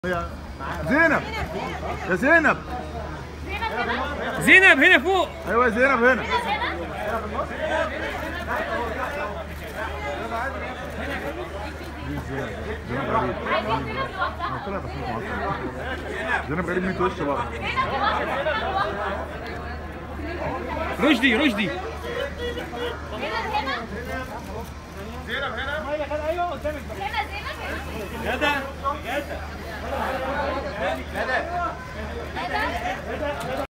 يا زينب يا زينب زينب هنا فوق ايوه يا زينب هنا دي زينب زينب غريب انا طلعت اشوف معاك زينب غريب 100 وش بقى رشدي رشدي هنا زينب هنا